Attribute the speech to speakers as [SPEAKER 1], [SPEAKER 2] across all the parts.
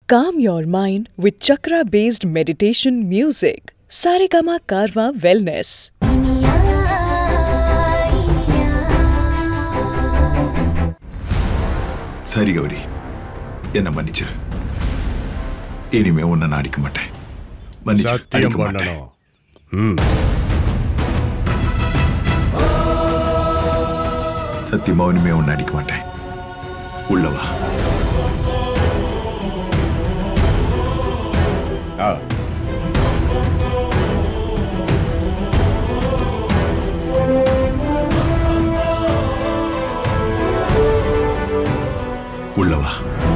[SPEAKER 1] Calm your mind with chakra based meditation music. Saregama Karwa Wellness.
[SPEAKER 2] சரி கௌரி என்ன மன்னிச்சிரு இனிமே உன்னை நான் அடிக்க மாட்டேன் மன்னிச்சிரு,
[SPEAKER 3] சத்தியம்
[SPEAKER 2] அடிக்க மாட்டேன்.
[SPEAKER 3] பண்ணணும் ம்
[SPEAKER 2] சத்தியமா இனிமே உன்னை அடிக்க மாட்டேன் உள்ளவா
[SPEAKER 3] ஆ
[SPEAKER 2] உள்ளவா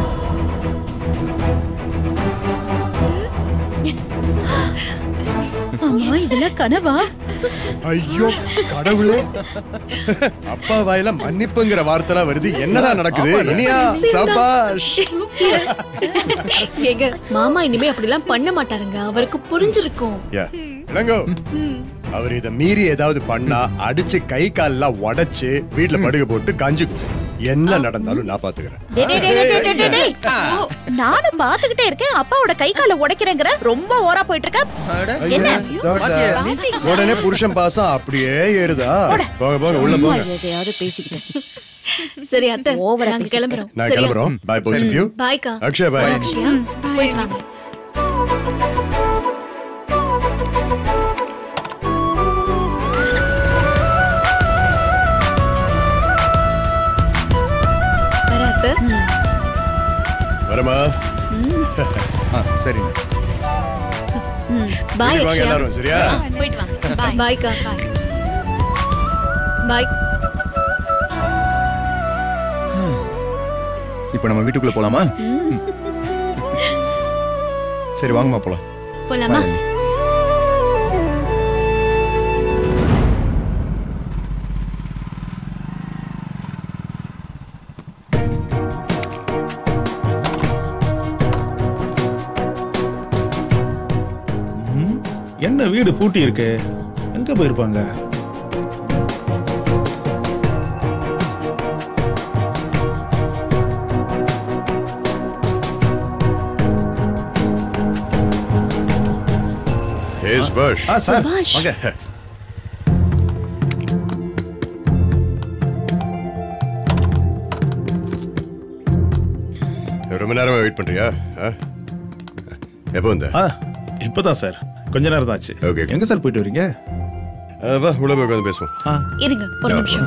[SPEAKER 4] அம்மா இதெல்லாம் கனவா
[SPEAKER 3] ஐயோ கடவுளே அப்பா வாயில மன்னிப்புங்கிற வார்த்தைலாம் வருது என்னடா நடக்குது இனியா சபாஷ்
[SPEAKER 5] ஏங்க மாமா இனிமே அப்படிலாம் பண்ண மாட்டாருங்க அவருக்கு புரிஞ்சிருக்கும்
[SPEAKER 3] யா இளங்கோ அவர் இத மீறி ஏதாவது பண்ணா அடிச்சு கை கால்லாம் உடைச்சு வீட்ல படுக்க போட்டு கஞ்சி குடி. என்ன நடந்தாலும் நான் பாத்துக்கிறேன்
[SPEAKER 4] டேய், டேய், டேய், டேய், டேய், டேய், டேய். நானும் பாத்துக்கிட்டே இருக்கேன் அப்பாவோட கை கால உடைக்கிறேங்கிற ரொம்ப ஓரா போயிட்டு இருக்க என்ன
[SPEAKER 3] உடனே புருஷன் பாசம் அப்படியே ஏறுதா போங்க போங்க உள்ள போங்க
[SPEAKER 4] எதையாவது பேசிக்கிட்டேன்
[SPEAKER 5] சரி அத்தை
[SPEAKER 4] Over ஆ
[SPEAKER 5] நாங்க
[SPEAKER 4] பேசிட்டு
[SPEAKER 5] கிளம்புறோம்
[SPEAKER 3] நான்
[SPEAKER 5] சரியா
[SPEAKER 3] கிளம்புறோம் பாய் போஸ்ட் ஆஃப் யூ
[SPEAKER 5] பாய்க்கா
[SPEAKER 3] அக்ஷய் பாய்
[SPEAKER 5] அக்ஷயா போயிட்டு வாங்க வர அத்தை
[SPEAKER 3] வரமா
[SPEAKER 6] சரிங்க
[SPEAKER 5] பாய்
[SPEAKER 3] வீட்டுக்கு வாங்க
[SPEAKER 5] அக்ஷயா
[SPEAKER 3] எல்லாரும் சரியா
[SPEAKER 5] போயிட்டு வாங்க பாய் பாய்க்கா பாய்
[SPEAKER 6] இப்போ நம்ம வீட்டுக்குள்ள போலாமா சரி வாங்கம்மா போலாம்
[SPEAKER 5] போலாமா
[SPEAKER 6] Bye, அண்ணி.
[SPEAKER 7] என்ன வீடு பூட்டி இருக்கு எங்க போயிருப்பாங்க
[SPEAKER 3] ஹேஸ் பஷ்
[SPEAKER 7] ஆ சார்
[SPEAKER 5] சுபாஷ்.
[SPEAKER 7] வாங்க
[SPEAKER 3] ரொம்ப நேரமா வெயிட் பண்றியா ஆ? எப்போ வந்த
[SPEAKER 7] ஆ இப்பதான் சார் கொஞ்ச நேரம் தான் ஆச்சு
[SPEAKER 3] Okay.
[SPEAKER 7] எங்க சார் போயிட்டு வரீங்க
[SPEAKER 3] ஆ, வா உள்ள போய் உட்காந்து பேசுவோம்
[SPEAKER 7] ஆ
[SPEAKER 5] இருங்க ஒரு நிமிஷம்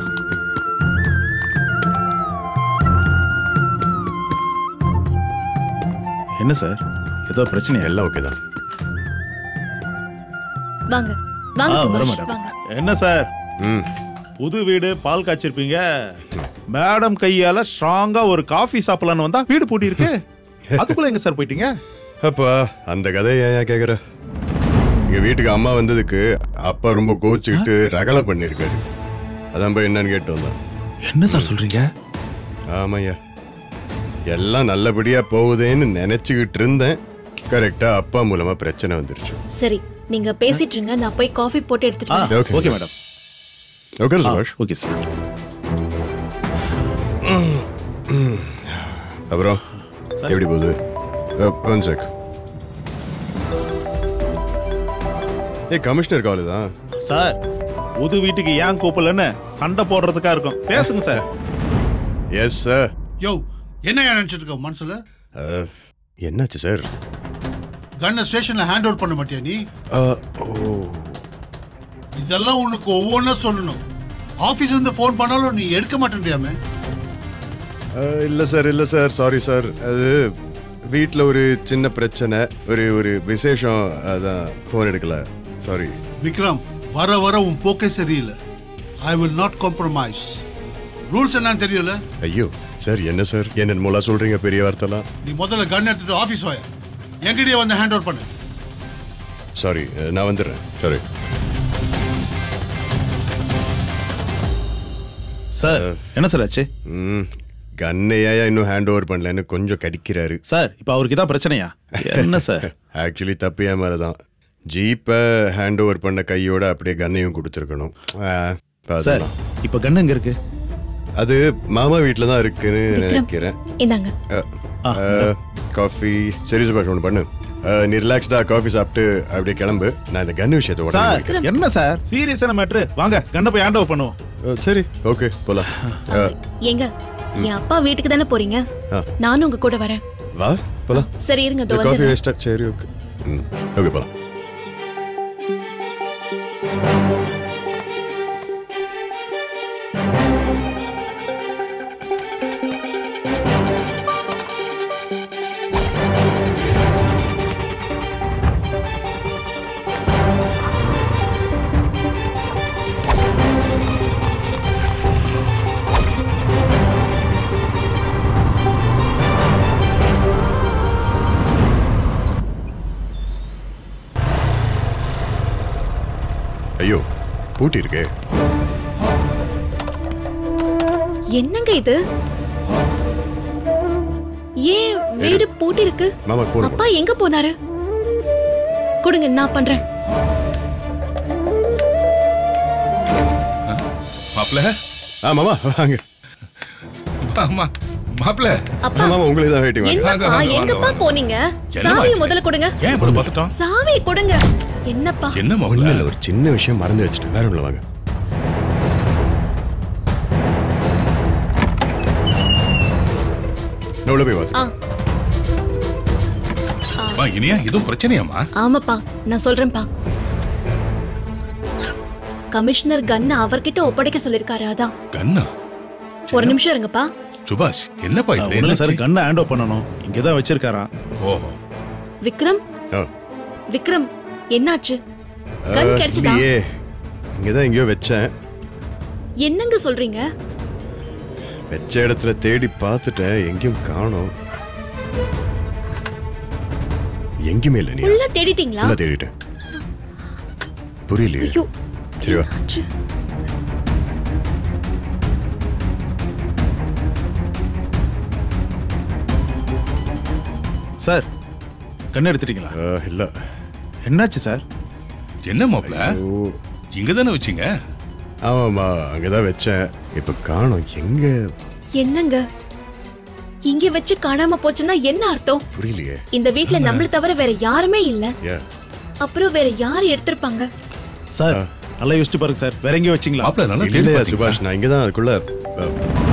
[SPEAKER 7] என்ன சார் ஏதோ பிரச்சனையா
[SPEAKER 3] எல்லாம் ஓகே தான்
[SPEAKER 5] வாங்க வாங்க
[SPEAKER 7] ஆ, வர
[SPEAKER 5] சுபாஷ்
[SPEAKER 7] மேடம்
[SPEAKER 5] வாங்க
[SPEAKER 7] என்ன சார்
[SPEAKER 3] ம்
[SPEAKER 7] புது வீடு பால் காய்ச்சிருப்பீங்க மேடம் கையால ஸ்ட்ராங்கா ஒரு காஃபி சாப்பிடலாம்னு வந்தா வீடு பூட்டி இருக்கு அதுக்குள்ள எங்க சார் போயிட்டீங்க
[SPEAKER 3] அப்பா அந்த கதையை ஏன் கேக்குற எங்க வீட்டுக்கு அம்மா வந்ததுக்கு அப்பா ரொம்ப கோச்சுக்கிட்டு ரகலை பண்ணிருக்காரு அதான் போய் என்னன்னு கேட்டு வந்தான்
[SPEAKER 7] என்ன சார் சொல்றீங்க
[SPEAKER 3] ஆமாய்யா எல்லாம் நல்லபடியா போகுதேன்னு நினைச்சுக்கிட்டு இருந்தேன் கரெக்டா அப்பா மூலமா பிரச்சனை வந்துருச்சு
[SPEAKER 5] சரி நீங்க பேசிட்டு இருங்க நான் போய் காஃபி போட்டு எடுத்துட்டு
[SPEAKER 7] ஆ
[SPEAKER 5] வரேன்
[SPEAKER 3] Okay.
[SPEAKER 7] ஓகே மேடம்
[SPEAKER 3] ஓகே சுபாஷ்
[SPEAKER 7] ஓகே சார்
[SPEAKER 3] அப்புறம்
[SPEAKER 7] Sir.
[SPEAKER 3] எப்படி போகுது one check A commissioner call தான்
[SPEAKER 7] சார் புது வீட்டுக்கு ஏன் கூப்பிடலன்னு சண்டை போடுறதுக்கா இருக்கும் பேசுங்க சார்
[SPEAKER 3] எஸ் சார்
[SPEAKER 8] யோ என்ன நினைச்சிட்டு இருக்க மனசுல
[SPEAKER 3] என்னாச்சு சார்
[SPEAKER 8] கண்ண ஸ்டேஷன்ல ஹேண்ட் ஓவர் பண்ண மாட்டியா நீ இதெல்லாம் உனக்கு ஒவ்வொன்றா சொல்லணும் ஆபீஸ் இருந்து ஃபோன் பண்ணாலும் நீ எடுக்க மாட்டேன்றியாமே
[SPEAKER 3] இல்லை சார் இல்லை சார் சாரி சார் அது வீட்டில் ஒரு சின்ன பிரச்சனை ஒரு ஒரு விசேஷம் அதான் ஃபோன் எடுக்கல சாரி
[SPEAKER 8] விக்ரம் வர வர உன் போக்கே சரியில்லை I will not compromise rules என்னன்னு தெரியல
[SPEAKER 3] ஐயோ சார் என்ன சார் என்ன மூலா சொல்றீங்க பெரிய வார்த்தைலாம்
[SPEAKER 8] நீ முதல்ல கன் எடுத்துட்டு ஆபீஸ் வாய எங்கிட்டயே வந்து ஹேண்ட் ஓவர் பண்ணு
[SPEAKER 3] சாரி நான் வந்துடுறேன் சாரி
[SPEAKER 7] சார் என்ன சார் ஆச்சு
[SPEAKER 3] ம் கண்ணையா இன்னும் ஹேண்ட் ஓவர் பண்ணலன்னு கொஞ்சம் கடிக்கிறாரு
[SPEAKER 7] சார் இப்போ அவருக்கு இதான் பிரச்சனையா என்ன சார்
[SPEAKER 3] ஆக்சுவலி தப்பு என் மேலே தான் ஜீப்பை ஹேண்ட் ஓவர் பண்ண கையோட அப்படியே கன்னையும் கொடுத்துருக்கணும் ஆ,
[SPEAKER 7] சார்
[SPEAKER 3] அதெல்லாம்.
[SPEAKER 7] இப்போ கண்ணு எங்க இருக்கு
[SPEAKER 3] அது மாமா வீட்டில் தான் இருக்குன்னு நினைக்கிறேன்
[SPEAKER 5] இந்தாங்க
[SPEAKER 3] அ,
[SPEAKER 7] ஆ,
[SPEAKER 3] அ, காஃபி சரி சுபாஷ் ஒன்று பண்ணு அஹ், நீ ரிலாக்ஸ்டா காஃபி சாப்பிட்டு அப்படியே கிளம்பு நான் இந்த கன் விஷயத்தை உடனே
[SPEAKER 7] சார்
[SPEAKER 3] முடிக்கிறேன்.
[SPEAKER 7] என்ன சார் சீரியஸான மேட்ரு வாங்க கண்ணை போய் ஹேண்ட் ஓவர் பண்ணுவோம்
[SPEAKER 3] அஹ், சரி ஓகே போலாம் அஹ்,
[SPEAKER 5] எங்க என் அப்பா வீட்டுக்கு தானே போறீங்க
[SPEAKER 3] ஆ.
[SPEAKER 5] நானும் உங்க கூட வரேன்
[SPEAKER 3] வா போலாம்
[SPEAKER 5] சரி இருங்க இதோ
[SPEAKER 3] காஃபி
[SPEAKER 5] வந்துடுறேன்.
[SPEAKER 3] வேஸ்டா சரி ஓகே ம் ஓகே போலாம் ஐயோ பூட்டி இருக்கே
[SPEAKER 5] என்னங்க இது ஏன் வீடு பூட்டி இருக்கு
[SPEAKER 3] மாமா ஃபோன்
[SPEAKER 5] அப்பா எங்க போனாரு கொடுங்க நான் பண்றேன்
[SPEAKER 9] மாப்பிள
[SPEAKER 3] ஆ மாமா வாங்க
[SPEAKER 9] ஆமா மாப்பிள
[SPEAKER 5] அப்பா
[SPEAKER 3] ஆ, மாமா உங்களுக்கு தான் வெயிட்டிங் வாங்க
[SPEAKER 5] என்னப்பா
[SPEAKER 9] வாங்க, வாங்க,
[SPEAKER 5] எங்கப்பா
[SPEAKER 9] வாங்க.
[SPEAKER 5] போனீங்க
[SPEAKER 9] என்னம்மா
[SPEAKER 5] சாவியை
[SPEAKER 9] ஆச்சு?
[SPEAKER 5] முதல்ல கொடுங்க
[SPEAKER 9] ஏன் இப்படி பார்த்துட்டோம்
[SPEAKER 5] சாவியை கொடுங்க என்னப்பா
[SPEAKER 9] என்ன
[SPEAKER 3] ஒண்ணும்
[SPEAKER 9] மாப்பிள
[SPEAKER 3] இல்ல ஒரு சின்ன விஷயம் மறந்து வச்சுட்டேன் வேற ஒண்ணுல வாங்க நான் உள்ள போய்
[SPEAKER 5] ஆ
[SPEAKER 3] பார்த்து
[SPEAKER 9] வா இனியா எதுவும் பிரச்சனையாமா
[SPEAKER 5] ஆமாப்பா நான் சொல்றேன்ப்பா கமிஷனர் கன்ன அவர்கிட்ட ஒப்படைக்க சொல்லிருக்காரு அதான்
[SPEAKER 9] கண்ணா
[SPEAKER 5] ஒரு நிமிஷம் இருங்கப்பா
[SPEAKER 9] சுபாஷ் என்னப்பா இது
[SPEAKER 7] ஒண்ணு சார்
[SPEAKER 9] என்னாச்சு?
[SPEAKER 7] கண்ணை ஹேண்ட் ஓவர் பண்ணணும் இங்கே தான் வச்சிருக்காரா
[SPEAKER 9] ஓஹோ
[SPEAKER 5] விக்ரம்
[SPEAKER 3] ஆ.
[SPEAKER 5] விக்ரம் என்னாச்சு கன்
[SPEAKER 3] ஆ,
[SPEAKER 5] கிடைச்சதா
[SPEAKER 3] இல்லையே இங்கதான் எங்கேயோ வச்சேன்
[SPEAKER 5] என்னங்க சொல்றீங்க
[SPEAKER 3] வச்ச இடத்துல தேடி பார்த்துட்டேன் எங்கேயும் காணோம் எங்கேயுமே இல்லை நீ
[SPEAKER 5] உள்ள தேடிட்டீங்களா
[SPEAKER 3] ஃபுல்லா தேடிட்டேன் புரியலையே
[SPEAKER 5] ஐயோ
[SPEAKER 3] சரி வா.
[SPEAKER 5] என்னாச்சு?
[SPEAKER 7] சார் கண்ணை எடுத்துட்டீங்களா
[SPEAKER 3] ஆ, இல்ல
[SPEAKER 7] என்னாச்சு சார்
[SPEAKER 9] என்ன மாப்பிள
[SPEAKER 3] ஓ
[SPEAKER 9] இங்க தானே வச்சீங்க
[SPEAKER 3] ஆமாம்மா அங்கதான் வச்சேன் இப்ப காணோம் எங்க
[SPEAKER 5] என்னங்க இங்க வச்சு காணாம போச்சுன்னா என்ன அர்த்தம்
[SPEAKER 3] புரியலையே
[SPEAKER 5] இந்த வீட்ல நம்மள தவிர வேற யாருமே இல்ல
[SPEAKER 3] ஏ
[SPEAKER 5] அப்புறம் வேற யார் எடுத்திருப்பாங்க
[SPEAKER 7] சார் நல்லா யோசிச்சு பாருங்க சார் வேற எங்கேயும் வச்சிங்களா
[SPEAKER 9] மாப்பிள நல்லா தேடி
[SPEAKER 3] இல்லையா
[SPEAKER 9] பாத்தீங்களா?
[SPEAKER 3] சுபாஷ் நான் இங்கதான் அதுக்குள்ள அ,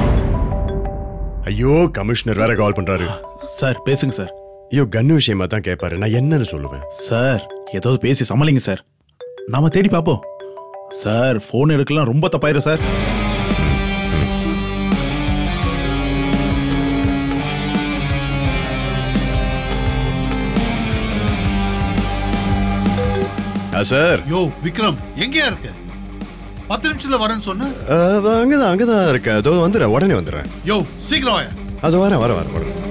[SPEAKER 3] ஐயோ கமிஷனர் வேற கால் பண்றாரு
[SPEAKER 7] சார் பேசுங்க சார்
[SPEAKER 3] ஐயோ கன்னு விஷயமா தான் கேட்பாரு நான் என்னன்னு சொல்லுவேன்
[SPEAKER 7] சார் ஏதாவது பேசி சமாளிங்க சார் நாம தேடி பார்ப்போம் சார் ஃபோன் எடுக்கலாம் ரொம்ப தப்பாயிரும் சார்
[SPEAKER 3] ஆ சார்
[SPEAKER 8] யோ விக்ரம் எங்கேயா இருக்க பத்து நிமிஷத்துல வரேன்னு சொன்ன
[SPEAKER 3] அ, அங்கதான் அங்கதான் இருக்கேன் அதோ வந்துடுறேன் உடனே வந்துடுறேன்
[SPEAKER 8] யோ சீக்கிரம் வாயா
[SPEAKER 3] அது வரேன் வரேன் வரேன் வரேன்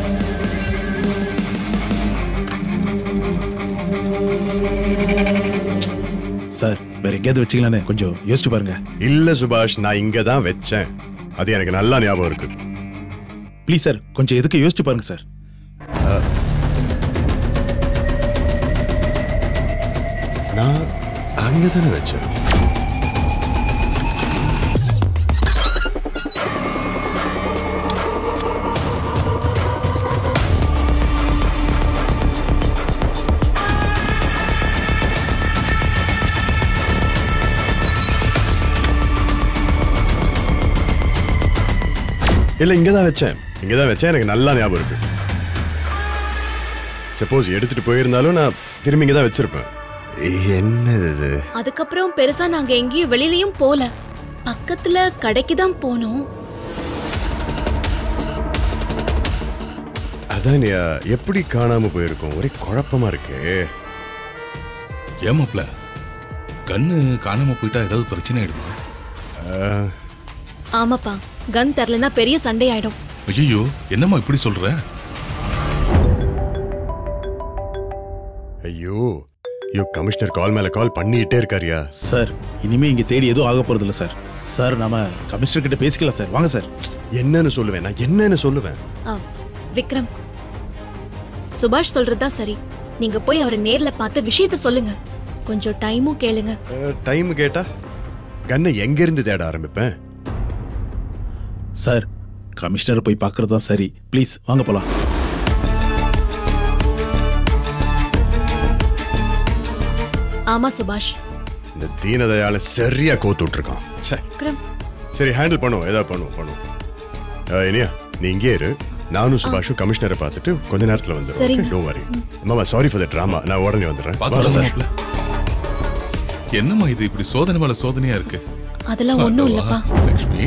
[SPEAKER 7] சார் வேற எங்கேயாவது வச்சிக்கலான்னு கொஞ்சம் யோசிச்சு பாருங்க
[SPEAKER 3] இல்ல சுபாஷ் நான் இங்க தான் வச்சேன் அது எனக்கு நல்லா ஞாபகம் இருக்கு
[SPEAKER 7] ப்ளீஸ் சார் கொஞ்சம் எதுக்கு யோசிச்சு பாருங்க சார்
[SPEAKER 3] நான் அங்க தானே வச்சேன் இல்ல இங்க தான் வச்சேன் இங்க தான் வச்சேன் எனக்கு நல்லா ஞாபகம் இருக்கு சப்போஸ் எடுத்துட்டு போயிருந்தாலும் நான் திரும்பி இங்க தான் வச்சிருப்பேன் என்னது இது
[SPEAKER 5] அதுக்கப்புறம் பெருசா நாங்க எங்கேயும் வெளியிலயும் போல பக்கத்துல கடைக்கு தான் போனோம்
[SPEAKER 3] அதான் நீ, எப்படி காணாம போயிருக்கோம் ஒரே குழப்பமா இருக்கு
[SPEAKER 9] ஏன் மாப்பிள கண்ணு காணாம போயிட்டா ஏதாவது பிரச்சனை ஆயிடுமா
[SPEAKER 5] ஆமாப்பா கன் தரலன்னா பெரிய சண்டை ஆயிடும்
[SPEAKER 9] ஐயோ என்னம்மா இப்படி சொல்ற
[SPEAKER 3] ஐயோ ஐயோ கமிஷனர் கால் மேல கால் பண்ணிட்டே இருக்காரியா
[SPEAKER 7] சார் இனிமே இங்க தேடி எதுவும் ஆக போறது இல்ல சார் சார் நாம கமிஷனர் கிட்ட பேசிக்கலாம் சார் வாங்க சார்
[SPEAKER 3] என்னன்னு சொல்லுவேன் நான் என்னன்னு சொல்லுவேன்
[SPEAKER 5] ஆ, விக்ரம் சுபாஷ் சொல்றதுதான் சரி நீங்க போய் அவரை நேர்ல பார்த்து விஷயத்த சொல்லுங்க கொஞ்சம் டைமும் கேளுங்க
[SPEAKER 3] டைம் கேட்டா கண்ணை எங்க இருந்து தேட ஆரம்பிப்பேன்
[SPEAKER 7] சார் கமிஷனர் போய் பார்க்கறது தான் சரி ப்ளீஸ் வாங்க போலாம்
[SPEAKER 5] ஆமா சுபாஷ்
[SPEAKER 3] இந்த தீனதயால சரியா கோத்து விட்டுருக்கான் ச்சே.
[SPEAKER 5] விக்ரம்
[SPEAKER 3] சரி ஹேண்டில் பண்ணுவோம் ஏதாவது பண்ணுவோம் பண்ணுவோம் அஹ், இனியா நீ இங்கே இரு நானும் சுபாஷும் கமிஷனரை பார்த்துட்டு கொஞ்ச நேரத்துல வந்துடுவோம்
[SPEAKER 5] சரிங்க.
[SPEAKER 3] டோன்ட் வரி மாமா சாரி ஃபார் த ட்ராமா நான் உடனே வந்துடுறேன் வாங்க
[SPEAKER 9] பாக்கலாம்
[SPEAKER 3] சார்
[SPEAKER 9] மாப்ள. என்னம்மா இது இப்படி சோதனை மேல சோதனையா இருக்கு
[SPEAKER 5] அதெல்லாம் ஒண்ணும் இல்லப்பா
[SPEAKER 9] லக்ஷ்மி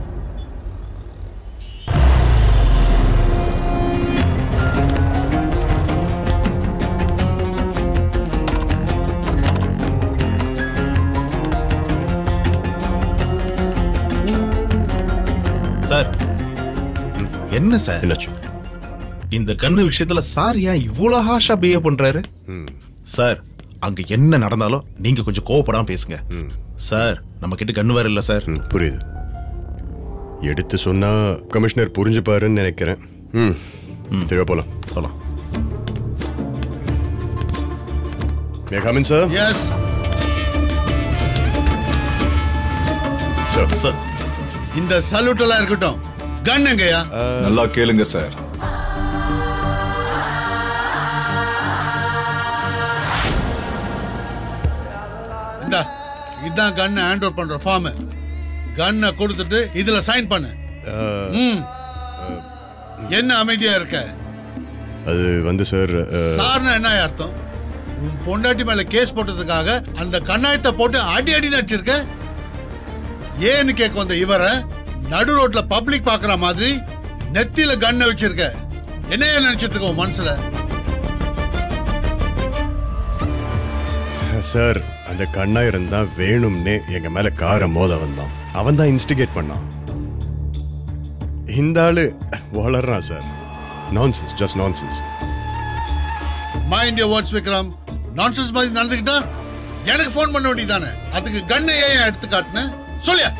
[SPEAKER 7] சார் என்ன சார்
[SPEAKER 3] என்னாச்சு
[SPEAKER 7] இந்த கண்ணு விஷயத்துல சார் ஏன் இவ்வளவு ஹாஷா பிஹேவ் பண்றாரு சார் அங்க என்ன நடந்தாலும் நீங்க கொஞ்சம் கோவப்படாம பேசுங்க சார் நம்ம கிட்ட கண்ணு வேற இல்ல சார்
[SPEAKER 3] ம், புரியுது எடுத்து சொன்னா கமிஷனர் புரிஞ்சுப்பாருன்னு நினைக்கிறேன் ம் சரி போலாம்
[SPEAKER 7] சொல்லலாம்
[SPEAKER 3] may come in sir
[SPEAKER 8] yes
[SPEAKER 3] sir
[SPEAKER 7] sir
[SPEAKER 8] இந்த சல்யூட் எல்லாம் இருக்கட்டும் கன் எங்கயா
[SPEAKER 6] நல்லா கேளுங்க சார்
[SPEAKER 8] இந்த இதான் கன் ஹேண்ட் ஓவர் பண்ற ஃபார்ம் கன்னை கொடுத்துட்டு இதுல சைன் பண்ணு ம். என்ன அமைதியா இருக்க
[SPEAKER 3] அது வந்து சார் அஹ்,
[SPEAKER 8] சார்னா என்ன அர்த்தம் உன் பொண்டாட்டி மேல கேஸ் போட்டதுக்காக அந்த கண்ணாயத்தை போட்டு அடி அடி நடிச்சிருக்க ஏன்னு கேட்க வந்த இவரை நடு ரோட்ல பப்ளிக் பாக்குற மாதிரி நெத்தியில கண்ணை வச்சிருக்க என்ன நினைச்சிட்டு இருக்க உன் மனசுல
[SPEAKER 3] சார் அந்த கண்ணாயிரம் தான் வேணும்னே எங்க மேல காரை மோத வந்தான் அவன் தான் இன்ஸ்டிகேட் பண்ணான் இந்த ஆளு வளர்றான் sir nonsense just nonsense
[SPEAKER 8] mind your words Vikram nonsense மாதிரி நடந்துக்கிட்டா எனக்கு ஃபோன் பண்ண வேண்டியதானே அதுக்கு கண்ணை ஏன் எடுத்து காட்டுன சொல்லியா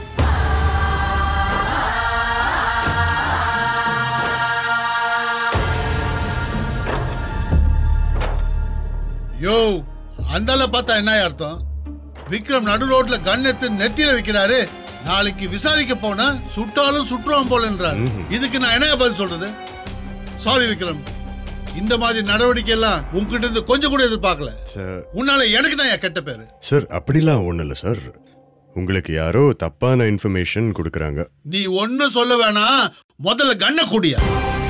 [SPEAKER 8] யோ அந்தால பார்த்தா என்ன அர்த்தம் விக்ரம் நடு ரோட்ல கன் எடுத்து நெத்தியில வைக்கிறாரு நாளைக்கு விசாரிக்க போனா சுட்டாலும் சுற்றுவான் போலன்றாரு இதுக்கு நான் என்ன பதில் சொல்றது சாரி விக்ரம் இந்த மாதிரி நடவடிக்கை எல்லாம் உங்ககிட்ட இருந்து கொஞ்சம் கூட எதிர்பார்க்கல
[SPEAKER 3] சார்
[SPEAKER 8] உன்னால எனக்கு தான் என் கெட்ட பேரு
[SPEAKER 3] சார் அப்படிலாம் ஒன்றும் இல்லை சார் உங்களுக்கு யாரோ தப்பான இன்ஃபர்மேஷன் கொடுக்குறாங்க
[SPEAKER 8] நீ ஒன்னும் சொல்ல வேணாம் முதல்ல கண்ண குடியா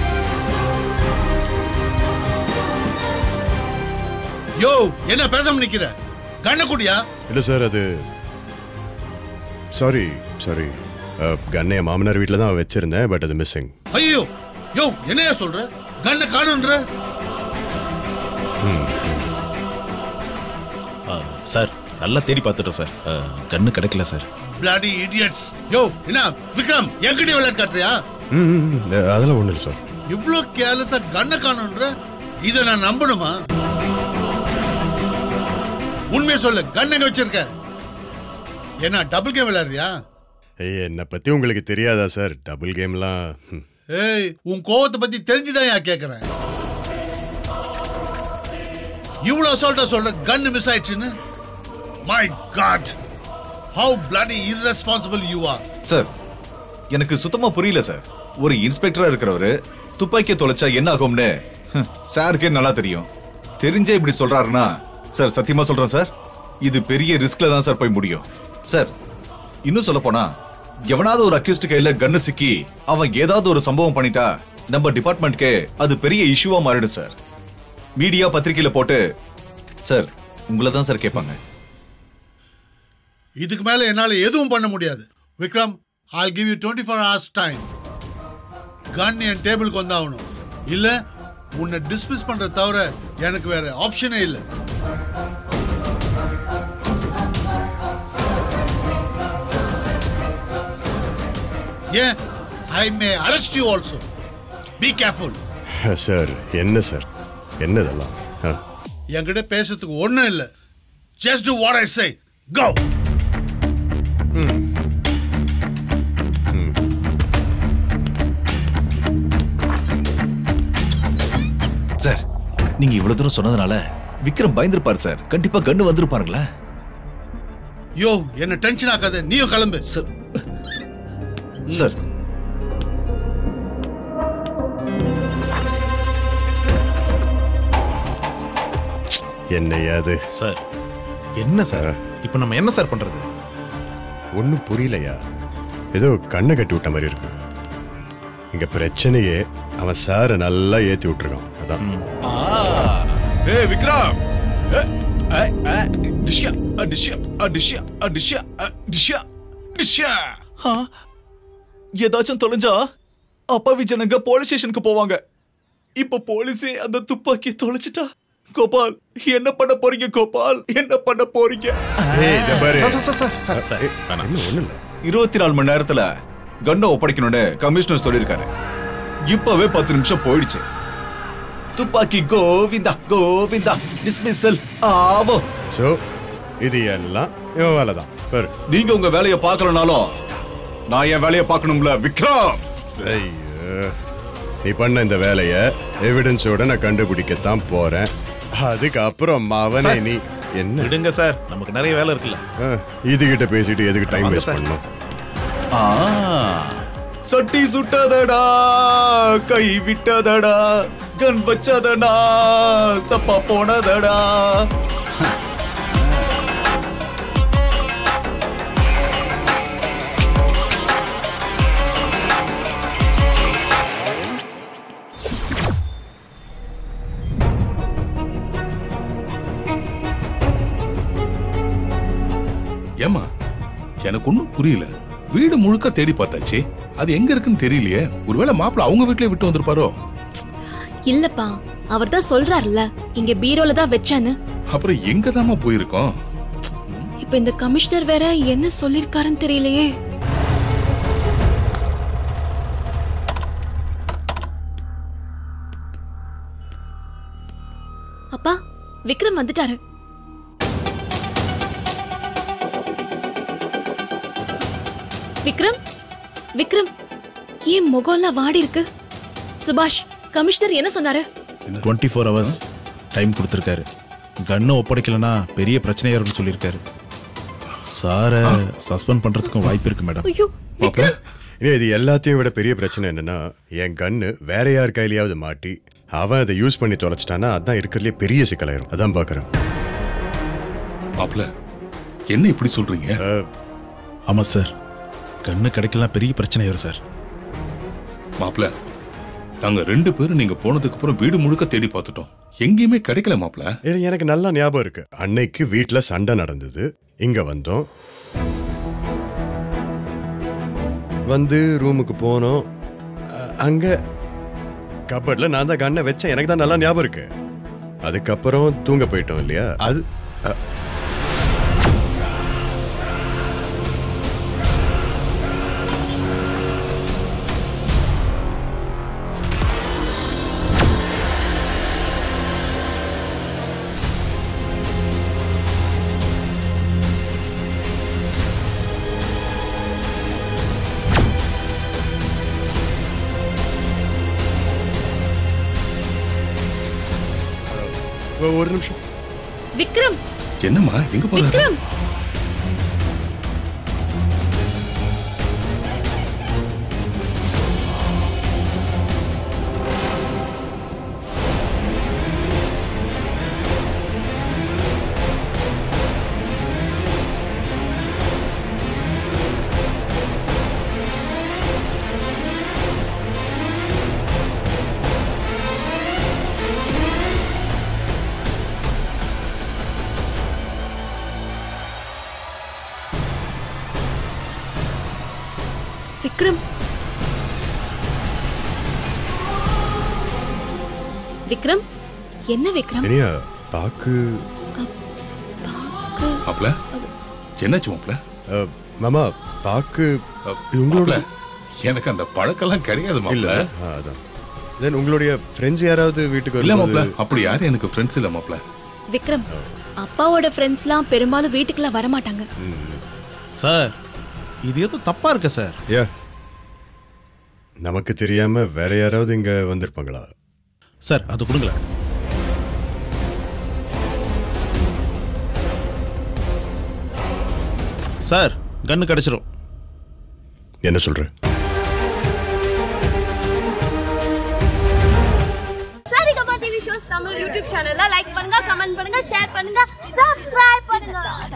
[SPEAKER 8] யோ என்ன பேசாம நிக்கிற கண்ண குடியா
[SPEAKER 3] இல்லை சார் அது சாரி சாரி கண்ணை என் மாமனார் வீட்டில் தான் வச்சிருந்தேன் பட் அது மிஸ்ஸிங்
[SPEAKER 8] ஐயோ யோ என்னையா சொல்ற கண்ண காணுன்ற
[SPEAKER 7] ஆ, சார் நல்லா தேடி பார்த்துட்டோம் சார் ஆ, கண்ணு கிடைக்கல சார்
[SPEAKER 8] பிளாடி இடியட்ஸ் யோ என்ன விக்ரம் என்கிட்ட விளையாட்டு காட்டுறியா
[SPEAKER 3] ம் ம், ம், அதெல்லாம் ஒன்றும் இல்லை சார்
[SPEAKER 8] இவ்ளோ கேர்லெஸ்ஸா கண்ண காணுன்ற இத நான் நம்பணுமா உண்மையை சொல்லு கன் எங்க வச்சிருக்க என்ன டபுள் கேம் விளையாடுறியா
[SPEAKER 3] ஐய என்னை பற்றி உங்களுக்கு தெரியாதா சார் டபுள் கேம்லாம் ம்.
[SPEAKER 8] ஏய் உன் கோவத்தை பத்தி தெரிஞ்சுதான் ஏன் கேக்குறேன் இவ்வளவு அசால்ட்டா சொல்ற கன் மிஸ் ஆயிடுச்சுன்னு my god how bloody irresponsible you are
[SPEAKER 6] sir எனக்கு சுத்தமா புரியல சார் ஒரு இன்ஸ்பெக்டரா இருக்கிறவரு துப்பாக்கிய தொலைச்சா என்ன ஆகும்னு ஹம், சாருக்கே நல்லா தெரியும் தெரிஞ்சே இப்படி சொல்றாருன்னா சார் சத்தியமா சொல்றேன் சார் இது பெரிய ரிஸ்க்ல தான் சார் போய் முடியும் சார் இன்னும் சொல்ல போனா எவனாவது ஒரு அக்யூஸ்ட் கையில கன்னு சிக்கி அவன் ஏதாவது ஒரு சம்பவம் பண்ணிட்டா நம்ம டிபார்ட்மெண்ட்க்கே அது பெரிய இஷ்யூவா மாறிடும் சார் மீடியா பத்திரிக்கையில போட்டு சார் உங்களை தான் சார் கேட்பாங்க
[SPEAKER 8] இதுக்கு மேல என்னால எதுவும் பண்ண முடியாது Vikram I'll give you 24 four hours time gun என் டேபிளுக்கு வந்தாகணும் இல்ல உன்னை டிஸ்மிஸ் பண்ற தவிர எனக்கு வேற ஆப்ஷனே இல்லை ஏன் I may arrest you also be careful
[SPEAKER 3] sir என்ன சார் என்ன இதெல்லாம் ஆ.
[SPEAKER 8] என்கிட்ட பேசுறதுக்கு ஒண்ணும் இல்ல just do what I say go
[SPEAKER 6] sir நீங்க இவ்வளவு தூரம் சொன்னதுனால விக்ரம் பயந்துருப்பார் சார் கண்டிப்பா கண்ணு வந்திருப்பாருங்களா
[SPEAKER 8] யோ என்ன டென்ஷன் ஆக்காத நீயும் கிளம்பு
[SPEAKER 6] சார் சார்
[SPEAKER 3] என்னையா அது
[SPEAKER 7] சார் என்ன சார் இப்போ நம்ம என்ன சார் பண்றது
[SPEAKER 3] ஒன்றும் புரியலையா ஏதோ கண்ணை கட்டி விட்ட மாதிரி இருக்கு இங்க பிரச்சனையே அவன் சாரை நல்லா ஏத்தி விட்டுருக்கான் அதான்
[SPEAKER 6] ஏ விக்ரம் ஏ, ஏ, ஏ, டிஷ்யா, அ, டிஷ்யா, அ, டிஷ்யா, அ, டிஷ்யா, அ, டிஷ்யா, டிஷ்யா. ஆ, ஏதாச்சும் தொலைஞ்சா அப்பாவி ஜனங்க போலீஸ் ஸ்டேஷனுக்கு போவாங்க இப்ப போலீஸே அந்த துப்பாக்கி தொலைச்சிட்டா கோபால் என்ன பண்ண போறீங்க கோபால் என்ன பண்ண போறீங்க
[SPEAKER 3] ஏய், இத பாரு.
[SPEAKER 7] Sir, sir, sir, sir, sir,
[SPEAKER 3] ஏய்,
[SPEAKER 7] வேணாம்.
[SPEAKER 3] என்ன ஒண்ணும் இல்ல
[SPEAKER 6] இருபத்தி நாலு மணி நேரத்துல கண்ணை ஒப்படைக்கணும்னு கமிஷனர் சொல்லியிருக்காரு இப்பவே பத்து நிமிஷம் போயிடுச்சு துப்பாக்கி கோவிந்தா கோவிந்தா டிஸ்மிசல் ஆவோ
[SPEAKER 3] சோ இது எல்லாம் இவன் வேலை தான் பாரு
[SPEAKER 6] நீங்க உங்க வேலையை பார்க்கலனாலும் நான் என் வேலையை பார்க்கணும்ல விக்ரம்
[SPEAKER 3] ஐயோ நீ பண்ண இந்த வேலைய எவிடன்ஸோட நான் கண்டுபிடிக்கத்தான் போறேன் அதுக்கப்புறம் அவனை
[SPEAKER 7] சார்.
[SPEAKER 3] நீ என்ன
[SPEAKER 7] விடுங்க சார் நமக்கு நிறைய வேலை இருக்குல்ல
[SPEAKER 3] ஆ, இதுகிட்ட பேசிட்டு எதுக்கு டைம்
[SPEAKER 7] வாங்க
[SPEAKER 3] வேஸ்ட்
[SPEAKER 7] சார்.
[SPEAKER 3] பண்ணணும்
[SPEAKER 6] ஆ, சட்டி சுட்டதடா கை விட்டதடா கண் வச்சதடா தப்பா போனதடா
[SPEAKER 9] ஏமா எனக்கு ஒன்றும் புரியல வீடு முழுக்க தேடி பார்த்தாச்சு அது எங்க இருக்குன்னு தெரியலையே ஒருவேளை மாப்பிள்ள அவங்க வீட்லயே விட்டு வந்திருப்பாரோ
[SPEAKER 5] இல்லப்பா அவர் தான் சொல்றாருல்ல இங்க பீரோல தான் வச்சேன்னு
[SPEAKER 9] அப்புறம் எங்க தாமா போயிருக்கோம்
[SPEAKER 5] இப்ப இந்த கமிஷனர் வேற என்ன சொல்லிருக்காருன்னு தெரியலையே அப்பா விக்ரம் வந்துட்டாரு விக்ரம் விக்ரம் ஏன் முகம்லாம் வாடி இருக்கு சுபாஷ் கமிஷனர் என்ன சொன்னாரு
[SPEAKER 7] டுவெண்ட்டி ஃபோர் ஹவர்ஸ் டைம் கொடுத்துருக்காரு கன்னை ஒப்படைக்கலனா பெரிய பிரச்சனை வரும்னு சொல்லியிருக்காரு சாரை சஸ்பெண்ட் பண்றதுக்கும் வாய்ப்பு இருக்கு மேடம்
[SPEAKER 5] ஐயோ
[SPEAKER 9] மாப்பிள்ள
[SPEAKER 3] ஏய், இது எல்லாத்தையும் விட பெரிய பிரச்சனை என்னன்னா என் கண்ணு வேற யார் கையிலயாவது மாட்டி அவன் அதை யூஸ் பண்ணி தொலைச்சிட்டானா அதான் இருக்கிறதுலே பெரிய சிக்கலாயிரும் அதான் பாக்குறேன்
[SPEAKER 9] மாப்பிள்ள என்ன இப்படி சொல்றீங்க
[SPEAKER 7] ஆமா சார் கண்ணு கிடைக்கலாம் பெரிய பிரச்சனை வரும் சார்
[SPEAKER 9] மாப்பிள்ள நாங்க ரெண்டு பேரும் நீங்க போனதுக்கு அப்புறம் வீடு முழுக்க தேடி பார்த்துட்டோம் எங்கேயுமே கிடைக்கல மாப்பிள்ள
[SPEAKER 3] இது எனக்கு நல்லா ஞாபகம் இருக்கு அன்னைக்கு வீட்ல சண்டை நடந்தது இங்க வந்தோம் வந்து ரூமுக்கு போனோம் அ- அங்க கபட்ல நான் தான் கண்ணை வச்சேன் எனக்கு தான் நல்லா ஞாபகம் இருக்கு அதுக்கப்புறம் தூங்க போயிட்டோம் இல்லையா அது அ, ஒரு நிமிஷம்
[SPEAKER 5] விக்ரம்
[SPEAKER 9] என்னம்மா எங்க போறாரு
[SPEAKER 5] விக்ரம் விக்ரம் விக்ரம் என்ன விக்ரம்
[SPEAKER 3] இனியா பாக்கு
[SPEAKER 5] பாக்கு
[SPEAKER 9] மாப்பிள்ள என்னாச்சு மாப்பிள்ள
[SPEAKER 3] அ, மாமா பாக்கு
[SPEAKER 9] அ,
[SPEAKER 3] இது உங்களோட
[SPEAKER 9] மாப்பிள்ள, எனக்கு அந்த பழக்கம்லாம் கிடையாது
[SPEAKER 3] இல்ல
[SPEAKER 9] மாப்பிள்ள
[SPEAKER 3] ஆ, அதான் தென் உங்களுடைய ஃப்ரெண்ட்ஸ் யாராவது வீட்டுக்கு
[SPEAKER 9] இல்ல
[SPEAKER 3] வரும்போது
[SPEAKER 9] மாப்பிள்ள அப்படி யாரும் எனக்கு ஃப்ரெண்ட்ஸ் இல்ல மாப்பிள்ள
[SPEAKER 5] விக்ரம் அப்பாவோட ஃப்ரெண்ட்ஸ்லாம் பெரும்பாலும் வீட்டுக்குலாம் வர மாட்டாங்க
[SPEAKER 7] சார் இது எதுவும் தப்பா இருக்கு சார்
[SPEAKER 3] யா நமக்கு தெரியாம வேற யாராவது இங்க வந்திருப்பாங்களா
[SPEAKER 7] சார் அது கொடுங்களேன் சார் கன்னு கிடைச்சிரும்
[SPEAKER 3] என்ன சொல்ற
[SPEAKER 10] Saregama TV shows Tamil Tamil YouTube சேனல்ல லைக் பண்ணுங்க கமெண்ட் பண்ணுங்க ஷேர் பண்ணுங்க சப்ஸ்கிரைப் பண்ணுங்க